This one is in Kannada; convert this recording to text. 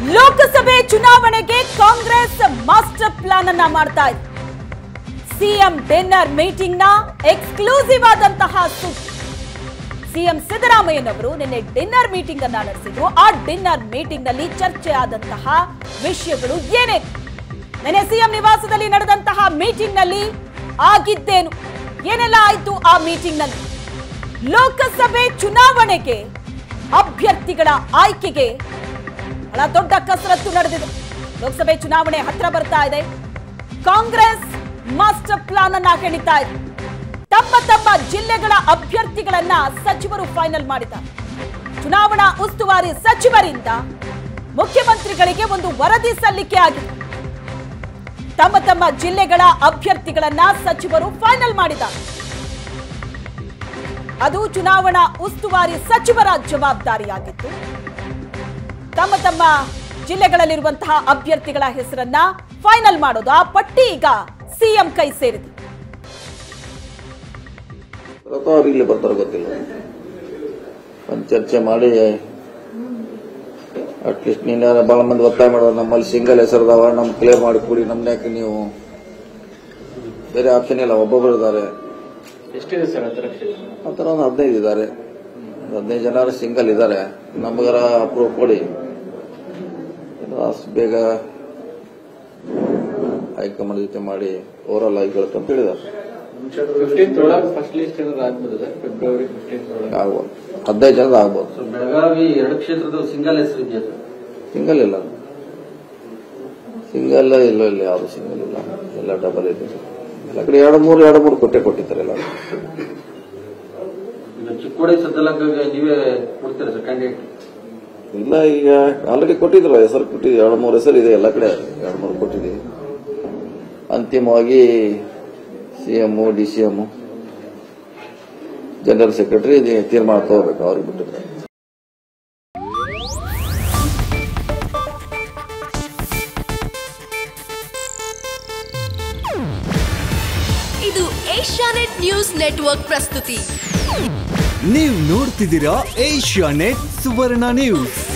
ಲೋಕಸಭೆ ಚುನಾವಣೆಗೆ ಕಾಂಗ್ರೆಸ್ ಮಾಸ್ಟರ್ ಪ್ಲಾನ್ ಅನ್ನ ಮಾಡ್ತಾ ಇದೆ ಸಿಎಂ ಡಿನ್ನರ್ ಮೀಟಿಂಗ್ ನ ಎಕ್ಸ್ಕ್ಲೂಸಿವ್ ಆದಂತಹ ಸುದ್ದಿ ಸಿಎಂ ಸಿದ್ದರಾಮಯ್ಯನವರು ನಿನ್ನೆ ಡಿನ್ನರ್ ಮೀಟಿಂಗ್ ಅನ್ನ ನಡೆಸಿದ್ರು ಆ ಡಿನ್ನರ್ ಮೀಟಿಂಗ್ ನಲ್ಲಿ ಚರ್ಚೆ ಆದಂತಹ ವಿಷಯಗಳು ಏನೇ ನಿನ್ನೆ ಸಿಎಂ ನಿವಾಸದಲ್ಲಿ ನಡೆದಂತಹ ಮೀಟಿಂಗ್ ನಲ್ಲಿ ಆಗಿದ್ದೇನು ಏನೆಲ್ಲ ಆಯ್ತು ಆ ಮೀಟಿಂಗ್ ನಲ್ಲಿ ಲೋಕಸಭೆ ಚುನಾವಣೆಗೆ ಅಭ್ಯರ್ಥಿಗಳ ಆಯ್ಕೆಗೆ ಬಹಳ ದೊಡ್ಡ ಕಸರತ್ತು ನಡೆದಿದೆ ಲೋಕಸಭೆ ಚುನಾವಣೆ ಹತ್ರ ಬರ್ತಾ ಇದೆ ಕಾಂಗ್ರೆಸ್ ಮಾಸ್ಟರ್ ಪ್ಲಾನ್ ಅನ್ನ ಹೇಳಿತಾ ಇದೆ ತಮ್ಮ ತಮ್ಮ ಜಿಲ್ಲೆಗಳ ಅಭ್ಯರ್ಥಿಗಳನ್ನ ಸಚಿವರು ಫೈನಲ್ ಮಾಡಿದ್ದಾರೆ ಚುನಾವಣಾ ಉಸ್ತುವಾರಿ ಸಚಿವರಿಂದ ಮುಖ್ಯಮಂತ್ರಿಗಳಿಗೆ ಒಂದು ವರದಿ ಸಲ್ಲಿಕೆ ಆಗಿದೆ ತಮ್ಮ ತಮ್ಮ ಜಿಲ್ಲೆಗಳ ಅಭ್ಯರ್ಥಿಗಳನ್ನ ಸಚಿವರು ಫೈನಲ್ ಮಾಡಿದ್ದಾರೆ ಅದು ಚುನಾವಣಾ ಉಸ್ತುವಾರಿ ಸಚಿವರ ಜವಾಬ್ದಾರಿಯಾಗಿತ್ತು ತಮ್ಮ ತಮ್ಮ ಜಿಲ್ಲೆಗಳಲ್ಲಿರುವಂತಹ ಅಭ್ಯರ್ಥಿಗಳ ಹೆಸರನ್ನ ಫೈನಲ್ ಮಾಡೋದು ಆ ಪಟ್ಟಿ ಈಗ ಸಿಎಂ ಕೈ ಸೇರಿದೆ ಅಥವಾ ಅವ್ರು ಇಲ್ಲಿ ಬರ್ತಾರೋ ಗೊತ್ತಿಲ್ಲ ಒಂದು ಚರ್ಚೆ ಮಾಡಿ ಅಟ್ಲೀಸ್ಟ್ ನೀನು ಭಾಳ ಮಂದಿ ಒತ್ತಾಯ ಮಾಡೋದು ನಮ್ಮಲ್ಲಿ ಸಿಂಗಲ್ ಹೆಸರದಾವ ನಮ್ ಕ್ಲಿಯರ್ ಮಾಡಿ ಕೊಡಿ ನಮ್ನ ಯಾಕೆ ನೀವು ಬೇರೆ ಆಪ್ಷನ್ ಇಲ್ಲ ಒಬ್ಬೊಬ್ಬರು ಇದ್ದಾರೆ ಎಷ್ಟಿದೆ ಸರ್ ಅದರ ಕ್ಷೇತ್ರ ಆ ಥರ ಒಂದು ಹದಿನೈದು ಇದ್ದಾರೆ ಒಂದು ಹದಿನೈದು ಜನ ಸಿಂಗಲ್ ಇದ್ದಾರೆ ನಮಗರ ಅಪ್ರೂವ್ ಕೊಡಿ ಇದು ಅಷ್ಟು ಬೇಗ ಹೈಕಮಾಂಡ್ ಜೊತೆ ಮಾಡಿ ಓವರಾಲ್ ಆಗಿ ಅಂತ ಹೇಳಿದ್ದಾರೆ ಫಿಫ್ಟೀನ್ತ್ ಒಳಗೆ ಫಸ್ಟ್ ಲಿಸ್ಟ್ ಏನಾದ್ರು ಆಗ್ಬೋದು ಸರ್ ಫೆಬ್ರವರಿ ಫಿಫ್ಟೀನ್ತ್ ಒಳಗೆ ಆಗ್ಬೋದು ಹದಿನೈದು ಜನದ ಆಗ್ಬೋದು ಸೊ ಬೆಳಗಾವಿ ಎರಡು ಕ್ಷೇತ್ರದ ಸಿಂಗಲ್ ಹೆಸರು ಇದೆಯಾ ಸರ್ ಸಿಂಗಲ್ ಇಲ್ಲ ಸಿಂಗಲ್ ಇಲ್ಲ ಇಲ್ಲ ಯಾವುದು ಸಿಂಗಲ್ ಇಲ್ಲ ಎಲ್ಲ ಡಬಲ್ ಇದೆ ಎಲ್ಲ ಕಡೆ ಎರಡು ಮೂರು ಎರಡು ಮೂರು ಕೊಟ್ಟೆ ಕೊಟ್ಟಿದ್ದಾರೆ ಎಲ್ಲ ಈಗ ಚಿಕ್ಕೋಡಿ ಸದ್ದಲಂಗ ನೀವೇ ಕೊಡ್ತೀರಾ ಸರ್ ಕ್ಯಾಂಡಿಡೇಟ್ ಇಲ್ಲ ಈಗ ಆಲ್ರೆಡಿ ಕೊಟ್ಟಿದ್ರು ಹೆಸರು ಕೊಟ್ಟಿದ್ವಿ ಎರಡು ಮೂರು ಹೆಸರು ಇದೆ ಎಲ್ಲ ಕಡೆ ಎರಡು ಮೂರು ಕೊಟ್ಟಿದ್ದೀವಿ ಅಂತಿಮವಾಗಿ CM D C M general secretary ತೀರ್ಮಾನ ತಗೋಬೇಕು ಅವ್ರಿಗೆ ಬಿಟ್ಟಿದ್ದಾರೆ ಇದು ಏಷ್ಯಾನೆಟ್ ನ್ಯೂಸ್ ನೆಟ್ವರ್ಕ್ ಪ್ರಸ್ತುತಿ ನೀವು ನೋಡ್ತಿದ್ದೀರಾ ಏಷ್ಯಾ ನೆಟ್ ಸುವರ್ಣ ನ್ಯೂಸ್